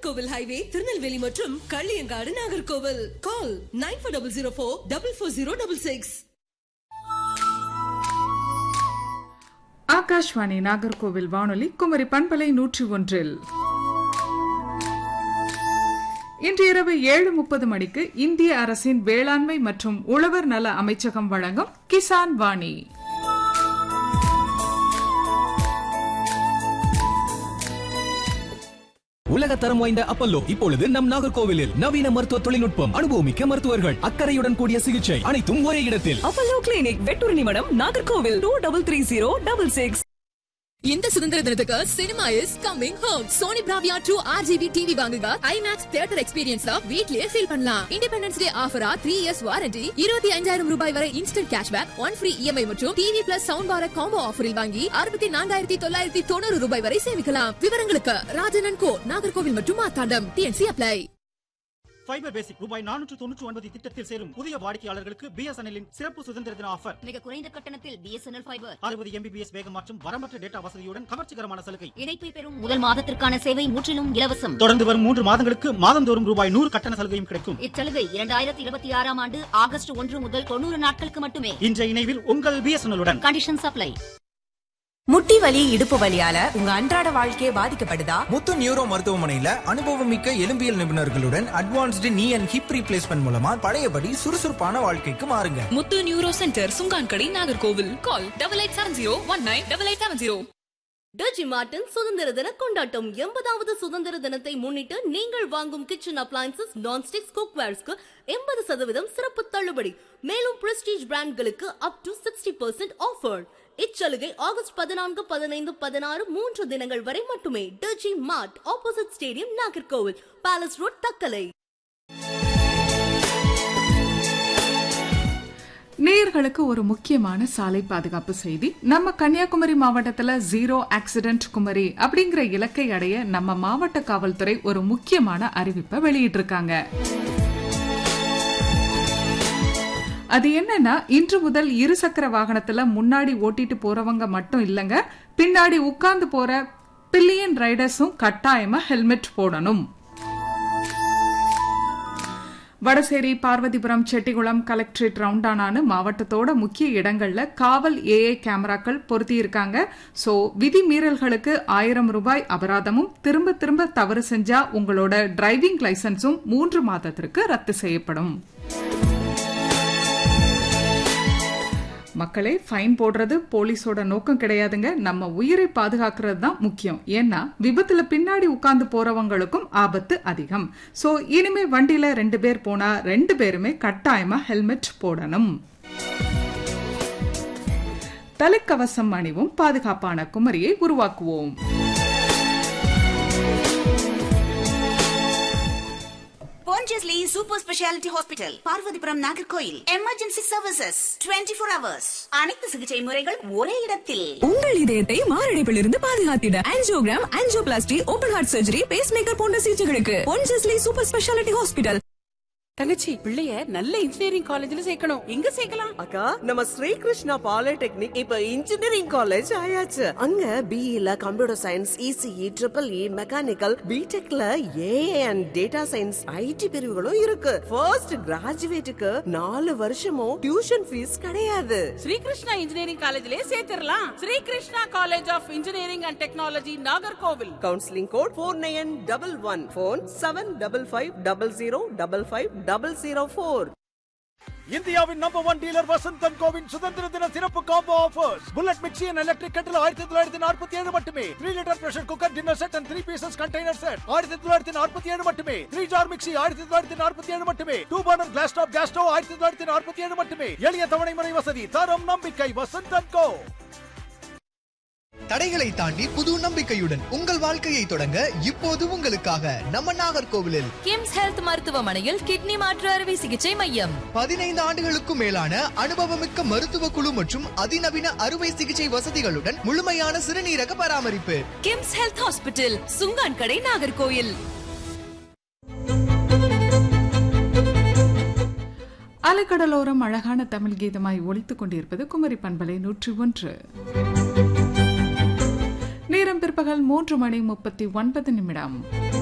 Nagercoil highway Tirunelveli மற்றும் Kalliyankadu Nagercoil call nine four double zero four double four zero double six Akashvani Nagercoil வானொலி குமரி பண்பலை நூற்றி ஒன்றில் இன்று இரவு ஏழு முப்பது மணிக்கு இந்திய அரசின் வேளாண்மை மற்றும் உழவர் நல அமைச்சகம் வழங்கும் கிசான் வாணி உலக தரம் வாய்ந்த அப்பல்லோ இப்பொழுது நம் நாகர்கோவிலில் நவீன மருத்துவ தொழில்நுட்பம் அனுபவமிக்க மருத்துவர்கள் அக்கறையுடன் கூடிய சிகிச்சை அனைத்தும் ஒரே இடத்தில் அப்பல்லோ கிளினிக் வெட்டூர் நிமிடம் Nagercoil two double three zero double six இந்த சுதந்திர தினத்துக்கு cinema is coming home Sony Bravia two RGB TV வாங்குங்க ஐமேக்ஸ் தியேட்டர் எக்ஸ்பீரியன்ஸ் வீட்லயே ஃபீல் பண்ணலாம் இண்டிபெண்டன்ஸ் டே ஆஃபரா த்ரீ இயர்ஸ் வாரண்டி இருபத்தி அஞ்சாயிரம் ரூபாய் வரை instant cashback one free EMI மற்றும் TV plus sound bar combo ஆஃபரில் வாங்கி அறுபத்தி நான்காயிரத்தி தொள்ளாயிரத்தி தொண்ணூறு ரூபாய் வரை சேமிக்கலாம் விவரங்களுக்கு ராஜனன் கோ நாகர்கோவில் மற்றும் Marthandam TNC apply fibre basic ரூபாய் நானூற்று தொண்ணூற்று ஒன்பது திட்டத்தில் சேரும் புதிய வாடிக்கையாளர்களுக்கு பிஎஸ்என்எல்லின் சிறப்பு சுதந்திர தின ஆஃபர் மிக குறைந்த கட்டணத்தில் பிஎஸ்என்எல் ஃபைபர் அறுபது எம்பிபிஎஸ் வேகம் மற்றும் வரம்பற்ற டேட்டா வசதியுடன் கவர்ச்சிகரமான சலுகை இணைப்பை பெறும் முதல் மாதத்திற்கான சேவை முற்றிலும் இலவசம் தொடர்ந்து வரும் மூன்று மாதங்களுக்கு மாதந்தோறும் ரூபாய் நூறு கட்டண சலுகையும் கிடைக்கும் இச்சலுகை இரண்டாயிரத்தி இருபத்தி ஆறாம் ஆண்டு ஆகஸ்ட் ஒன்று முதல் தொண்ணூறு நாட்களுக்கு மட்டுமே இன்றைய இணைவில் உங்கள் பிஎஸ்என்எல்லுடன் கண்டிஷன் சப்ளை முட்டி வலி இடுப்பு வலியால உங்க அன்றாட வாழ்க்கையே பாதிக்கப்படுதா முத்து நியூரோ மருத்துவமனையில அனுபவமிக்க எலும்பியல் நிபுணர்களுடன் அட்வான்ஸ்டு நீ அண்ட் ஹிப் ரீப்ளேஸ்மெண்ட் மூலமா பழையபடி சுறுசுறுப்பான வாழ்க்கைக்கு மாறுங்க Muthu neuro centre Sungankadai Nagercoil call double eight seven zero one nine double eight seven zero டஜி மார்டன் சுதந்திர தின கொண்டாட்டம் எண்பதாவது சுதந்திர தினத்தை முன்னிட்டு நீங்கள் வாங்கும் கிச்சன் அப்ளைன்சஸ் நான்ஸ்டிக்ஸ் குக்வேர்ஸ்க்கு எண்பது சதவீதம் சிறப்பு தள்ளுபடி மேலும் பிரஸ்டீஜ் பிராண்ட்களுக்கு up to sixty percent offer இச்சலுகை ஆகஸ்ட் பதினான்கு பதினைந்து பதினாறு மூன்று தினங்கள் வரை மட்டுமே டஜி mart opposite stadium Nagercoil palace road Thuckalay நேயர்களுக்கு ஒரு முக்கியமான சாலை பாதுகாப்பு செய்தி நம்ம கன்னியாகுமரி மாவட்டத்துல ஜீரோ ஆக்சிடென்ட் குமரி அப்படிங்கிற இலக்கை அடைய நம்ம மாவட்ட காவல்துறை ஒரு முக்கியமான அறிவிப்பை வெளியிட்டிருக்காங்க அது என்னன்னா இன்று முதல் இருசக்கர வாகனத்துல முன்னாடி ஓட்டிட்டு போறவங்க மட்டும் இல்லங்க பின்னாடி உட்கார்ந்து போற பில்லியன் ரைடர்ஸும் கட்டாயமா ஹெல்மெட் போடணும் வடசேரி பார்வதிபுரம் செட்டிகுளம் கலெக்டரேட் ரவுண்டானான்னு மாவட்டத்தோட முக்கிய இடங்கள்ல காவல் ஏஏ கேமராக்கள் பொருத்தி இருக்காங்க சோ விதி மீறல்களுக்கு ஆயிரம் ரூபாய் அபராதமும் திரும்ப திரும்ப தவறு செஞ்சா உங்களோட டிரைவிங் லைசன்ஸும் மூன்று மாதத்திற்கு ரத்து செய்யப்படும் மக்களே ஃபைன் போடுறது போலீஸோட நோக்கம் கிடையாதுங்க நம்ம உயிரை பாதுகாக்கிறது தான் முக்கியம் ஏன்னா விபத்துல பின்னாடி உட்கார்ந்து போறவங்களுக்கும் ஆபத்து அதிகம் சோ இனிமே வண்டியில ரெண்டு பேர் போனா ரெண்டு பேருமே கட்டாயமா ஹெல்மெட் போடணும் தலைக்கவசம் அணிவும் பாதுகாப்பான குமரியை உருவாக்குவோம் Pondicherry super speciality hospital Parvathipuram Nagercoil emergency services 24 four hours அனைத்து சிகிச்சை முறைகள் ஒரே இடத்தில் உங்கள் இதயத்தை மாரடைப்பில் இருந்து பாதுகாத்திட angiogram angioplasty open heart surgery pacemaker போன்ற சிகிச்சைகளுக்கு பொன்ஜஸ்லி சூப்பர் ஸ்பெஷாலிட்டி ஹாஸ்பிட்டல் தங்கச்சி பிள்ளைய நல்ல இன்ஜினியரிங் காலேஜ்ல சேர்க்கணும் எங்க சேர்க்கலாம் அக்கா நம்ம ஸ்ரீ கிருஷ்ணா பாலிடெக்னிக் இப்ப இன்ஜினியரிங் காலேஜ் ஆயாச்சு அங்க பிஇல computer science ECE triple E mechanical பிடெக்ல AI and data science IT பிரிவுகளும் இருக்கு ஃபர்ஸ்ட் கிராஜுவேட்டுக்கு நாலு வருஷமும் டியூஷன் ஃபீஸ் கிடையாது ஸ்ரீ கிருஷ்ணா இன்ஜினியரிங் காலேஜ்லயே சேர்த்திடலாம் Shri Krishna college of engineering and technology Nagercoil counselling code four nine double one one seven double five double zero double five double zero four இந்தியாவின் number one dealer வசந்தன் கோவின் சுதந்திர தின சிறப்பு combo offers bullet mixie and electric kettle ஆயிரத்தி தொள்ளாயிரத்தி நாற்பத்தி ஏழு மட்டுமே three litre pressure cooker dinner set and three pieces container set ஆயிரத்தி தொள்ளாயிரத்தி நாற்பத்தி ஏழு மட்டுமே த்ரீ ஜார் மிக்சி ஆயிரத்தி தொள்ளாயிரத்தி நாற்பத்தி ஏழு மட்டுமே two burner glass top gas stove ஆயிரத்தி தொள்ளாயிரத்தி நாற்பத்தி ஏழு மட்டுமே எளிய தவணை முறை வசதி தரம் நம்பிக்கை வசந்தன் கோ தடைகளை தாண்டி புது நம்பிக்கையுடன் உங்கள் வாழ்க்கையை தொடங்க இப்போது உங்களுக்காக நம்ம நாகர்கோவிலில் கிம்ஸ் ஹெல்த் மருத்துவமனையில் கிட்னி மாற்று அறுவை சிகிச்சை மையம் பதினைந்து ஆண்டுகளுக்கும் மேலான அனுபவமிக்க மருத்துவ குழு மற்றும் அதிநவீன அறுவை சிகிச்சை வசதிகளுடன் முழுமையான சிறுநீரக பராமரிப்பு கிம்ஸ் ஹெல்த் ஹாஸ்பிட்டல் சுங்கான் கடை நாகர்கோயில் அலைக்கடலோரம் அழகான தமிழ் கீதமாய் ஒலித்துக் கொண்டிருப்பது குமரி பண்பலை நூற்றி ஒன்று நேரம் பிற்பகல் மூன்று மணி முப்பத்தி ஒன்பது நிமிடம்